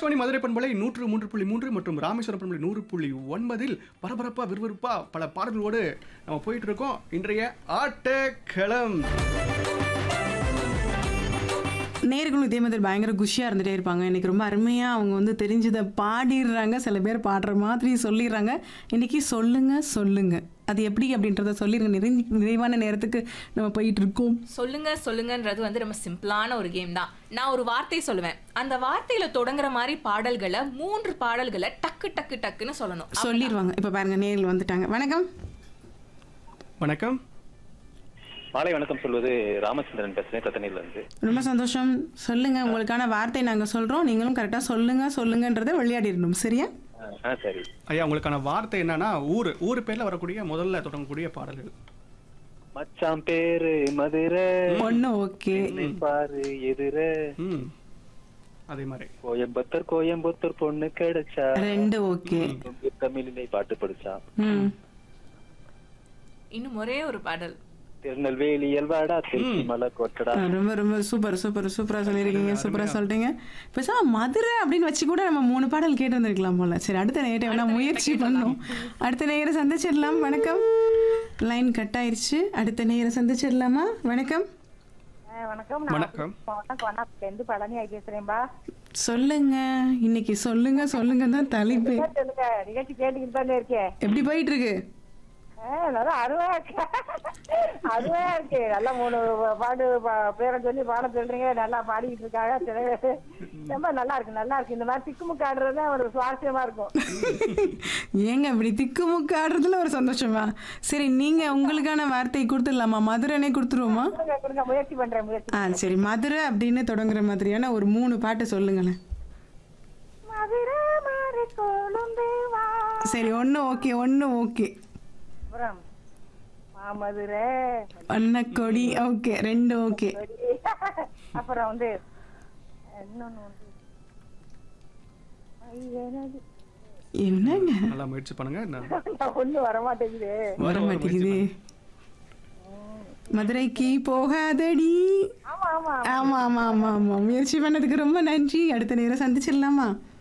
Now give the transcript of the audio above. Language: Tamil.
ஆகாஷ்வாணி மதுரை பண்பலை நூற்று மூன்று புள்ளி மூன்று மற்றும் ராமேஸ்வரம் பண்பலை நூறு புள்ளி ஒன்பதில் பரபரப்பா விறுவிறுப்பா பல பாடல்களோடு நம்ம போயிட்டு இருக்கோம் இன்றைய ஆட்டக்களம் நேர்களும் இதே மாதிரி பயங்கர குஷியாக இருந்துகிட்டே இருப்பாங்க இன்னைக்கு ரொம்ப அருமையாக அவங்க வந்து தெரிஞ்சதை பாடிடுறாங்க சில பேர் பாடுற மாதிரி சொல்லிடுறாங்க இன்னைக்கு சொல்லுங்க சொல்லுங்க அது எப்படி அப்படின்றத சொல்லிடுங்க நிறை நிறைவான நேரத்துக்கு நம்ம போயிட்டு இருக்கோம் சொல்லுங்க சொல்லுங்கன்றது வந்து ரொம்ப சிம்பிளான ஒரு கேம் தான் நான் ஒரு வார்த்தை சொல்லுவேன் அந்த வார்த்தையில தொடங்குற மாதிரி பாடல்களை மூன்று பாடல்களை டக்கு டக்கு டக்குன்னு சொல்லணும் சொல்லிடுவாங்க இப்போ பாருங்க நேரில் வந்துட்டாங்க வணக்கம் வணக்கம் மாலை வணக்கம் சொல்வது ராமச்சந்திரன் பேசுறேன் தத்தனையில இருந்து ரொம்ப சந்தோஷம் சொல்லுங்க உங்களுக்கான வார்த்தை நாங்கள் சொல்கிறோம் நீங்களும் கரெக்டாக சொல்லுங்க சொல்லுங்கன்றதை விளையாடிடணும் சரியா ஆ, ஆ சரி ஐயா உங்களுக்கான வார்த்தை என்னன்னா ஊர் ஊர் பேர்ல வரக்கூடிய முதல்ல தொடங்கக்கூடிய பாடல்கள் மச்சான் பேரு மதுரை ஒன்று ஓகே என்னை பாரு எதிர ம் அதே மாதிரி கோயம்புத்தூர் கோயம்புத்தூர் பொண்ணு கிடைச்சா ரெண்டு ஓகே உங்க தமிழிலே பாட்டு படிச்சா ம் இன்னும் ஒரே ஒரு பாடல் திருநெல்வேலி எல்வாடா திருச்சி மலை கொட்டடா ஆ, ரொம்ப ரொம்ப சூப்பர் சூப்பர் சூப்பராக சொல்லியிருக்கீங்க சூப்பராக சொல்லிட்டீங்க பேசாம மதுரை அப்படின்னு வச்சு கூட நம்ம மூணு பாடல் கேட்டு வந்திருக்கலாம் போல சரி அடுத்த நேரத்தை வேணா முயற்சி பண்ணோம் அடுத்த நேரம் சந்திச்சிடலாம் வணக்கம் லைன் கட் ஆயிருச்சு அடுத்த நேரம் சந்திச்சிடலாமா வணக்கம் ஆ, வணக்கம் நான் வணக்கம் வணக்கம் வணக்கம் எந்த பழனி ஆகி பேசுறேன்பா சொல்லுங்க இன்னைக்கு சொல்லுங்க சொல்லுங்க தான் தலைப்பு சொல்லுங்க நிகழ்ச்சி கேட்டுக்கிட்டு தானே இருக்கேன் எப்படி போயிட்டு இருக்கு ஆ, நல்லா அருமையா இருக்கு அருமையா இருக்கு நல்லா மூணு பாடு பா- பேரை சொல்லி பாட சொல்றீங்க நல்லா பாடிக்கிட்டு இருக்காங்க சில பேர் ரொம்ப நல்லா இருக்கு நல்லா இருக்கு இந்த மாதிரி திக்குமுக்கு ஆடுறது தான் ஒரு சுவாரஸ்யமா இருக்கும் ஏங்க இப்படி திக்குமுக்கு ஆடுறதுல ஒரு சந்தோஷமா சரி நீங்க உங்களுக்கான வார்த்தை கொடுத்துடலாமா மதுரைனே கொடுத்துருவோமா கொடுங்க, கொடுங்க முயற்சி பண்றேன் முயற்சி ஆ சரி மதுரை அப்படின்னு தொடங்குற மாதிரியான ஒரு மூணு பாட்டு சொல்லுங்களேன் மதுரை மாறி கொழுந்து வா சரி ஒன்று ஓகே ஒன்று ஓகே அப்புறம் மாமதுரை அன்னக்கொடி ஓகே ரெண்டு ஓகே அப்புறம் வந்து இன்னொன்னு வந்து ஐயனது என்னங்க நல்லா முயற்சி பண்ணுங்க நான் ஒண்ணு வர மாட்டேங்குது வர மாட்டேங்குது மதுரைக்கு போகாதடி ஆமா ஆமா ஆமா ஆமா ஆமா ஆமா முயற்சி பண்ணதுக்கு ரொம்ப நன்றி அடுத்த நேரம் சந்திச்சிடலாமா